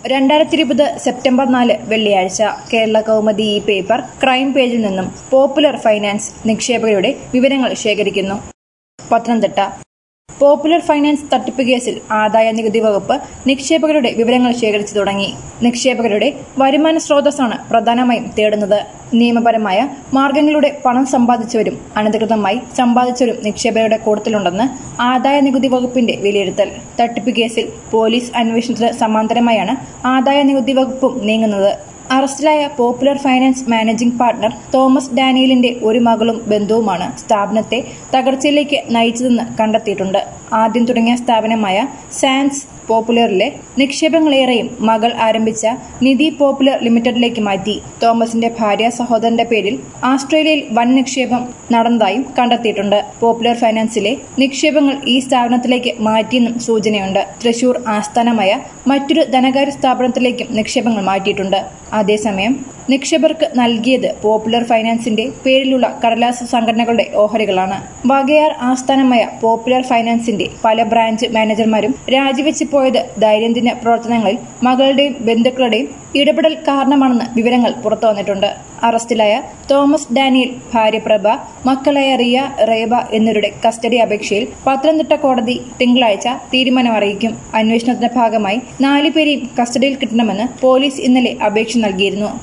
രണ്ടായിരത്തി ഇരുപത് സെപ്റ്റംബർ നാല് വെള്ളിയാഴ്ച കേരള കൗമുദി ഈ പേപ്പർ ക്രൈം പേജിൽ നിന്നും പോപ്പുലർ ഫൈനാൻസ് നിക്ഷേപകരുടെ വിവരങ്ങൾ ശേഖരിക്കുന്നു പത്തനംതിട്ട പോപ്പുലർ ഫൈനാൻസ് തട്ടിപ്പ് കേസിൽ ആദായ നികുതി വകുപ്പ് നിക്ഷേപകരുടെ വിവരങ്ങൾ ശേഖരിച്ചു തുടങ്ങി നിക്ഷേപകരുടെ വരുമാന സ്രോതസ്സാണ് പ്രധാനമായും തേടുന്നത് നിയമപരമായ മാർഗങ്ങളിലൂടെ പണം സമ്പാദിച്ചവരും അനധികൃതമായി സമ്പാദിച്ചവരും നിക്ഷേപകരുടെ കൂട്ടത്തിലുണ്ടെന്ന് ആദായ നികുതി വകുപ്പിന്റെ വിലയിരുത്തൽ തട്ടിപ്പ് കേസിൽ പോലീസ് അന്വേഷണത്തിന് സമാന്തരമായാണ് ആദായ നികുതി വകുപ്പും നീങ്ങുന്നത് അറസ്റ്റിലായ Popular Finance managing partner Thomas ഡാനിയലിന്റെ ഒരു മകളും ബന്ധുവുമാണ് സ്ഥാപനത്തെ തകർച്ചയിലേക്ക് നയിച്ചതെന്ന് കണ്ടെത്തിയിട്ടുണ്ട് ആദ്യം തുടങ്ങിയ സ്ഥാപനമായ സാൻസ് പോപ്പുലറിലെ നിക്ഷേപങ്ങളേറെയും മകൾ ആരംഭിച്ച നിധി പോപ്പുലർ ലിമിറ്റഡിലേക്ക് മാറ്റി തോമസിന്റെ ഭാര്യ സഹോദരന്റെ പേരിൽ ആസ്ട്രേലിയയിൽ വൻ നിക്ഷേപം നടന്നതായും കണ്ടെത്തിയിട്ടുണ്ട് പോപ്പുലർ ഫൈനാൻസിലെ നിക്ഷേപങ്ങൾ ഈ സ്ഥാപനത്തിലേക്ക് മാറ്റിയെന്നും സൂചനയുണ്ട് തൃശൂർ ആസ്ഥാനമായ മറ്റൊരു ധനകാര്യ സ്ഥാപനത്തിലേക്കും നിക്ഷേപങ്ങൾ മാറ്റിയിട്ടുണ്ട് അതേസമയം നിക്ഷേപർക്ക് നൽകിയത് പോപ്പുലർ ഫൈനാൻസിന്റെ പേരിലുള്ള കടലാസ് സംഘടനകളുടെ ഓഹരികളാണ് വകയാർ ആസ്ഥാനമായ പോപ്പുലർ ഫൈനാൻസിന്റെ പല ബ്രാഞ്ച് മാനേജർമാരും രാജിവെച്ച് പോയത് ദൈനംദിന പ്രവർത്തനങ്ങളിൽ മകളുടെയും ബന്ധുക്കളുടെയും ഇടപെടൽ കാരണമാണെന്ന് വിവരങ്ങൾ പുറത്തുവന്നിട്ടുണ്ട് അറസ്റ്റിലായ തോമസ് ഡാനിയൽ ഭാര്യ പ്രഭ മക്കളായ റിയ റേബ എന്നിവരുടെ കസ്റ്റഡി അപേക്ഷയിൽ പത്തനംതിട്ട കോടതി തിങ്കളാഴ്ച തീരുമാനം അറിയിക്കും അന്വേഷണത്തിന്റെ ഭാഗമായി നാലുപേരെയും കസ്റ്റഡിയിൽ കിട്ടണമെന്ന് പോലീസ് ഇന്നലെ അപേക്ഷ നൽകിയിരുന്നു